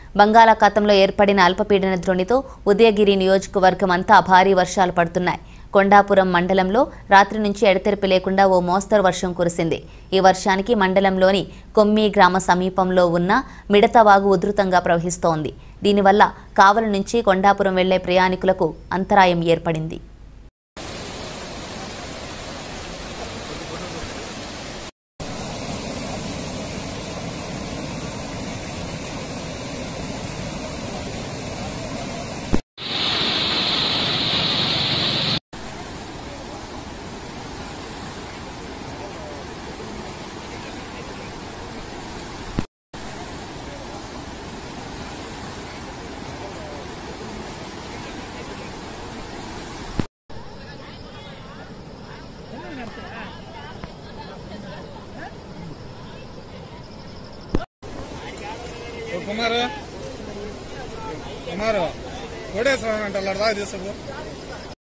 బంగాళాఖాతంలో ఏర్పడిన అల్పపీడన ద్రోణితో ఉదయగిరి నియోజకవర్గం అంతా భారీ వర్షాలు పడుతున్నాయి కొండాపురం మండలంలో రాత్రి నుంచి ఎడతెరిపి లేకుండా ఓ మోస్తరు వర్షం కురిసింది ఈ వర్షానికి మండలంలోని కొమ్మి గ్రామ సమీపంలో ఉన్న మిడతవాగు ఉధృతంగా ప్రవహిస్తోంది దీనివల్ల కావల నుంచి కొండాపురం వెళ్లే ప్రయాణికులకు అంతరాయం ఏర్పడింది ఓ కుమారు కుమారు కోటేశ్వరం అంటే తీసుకు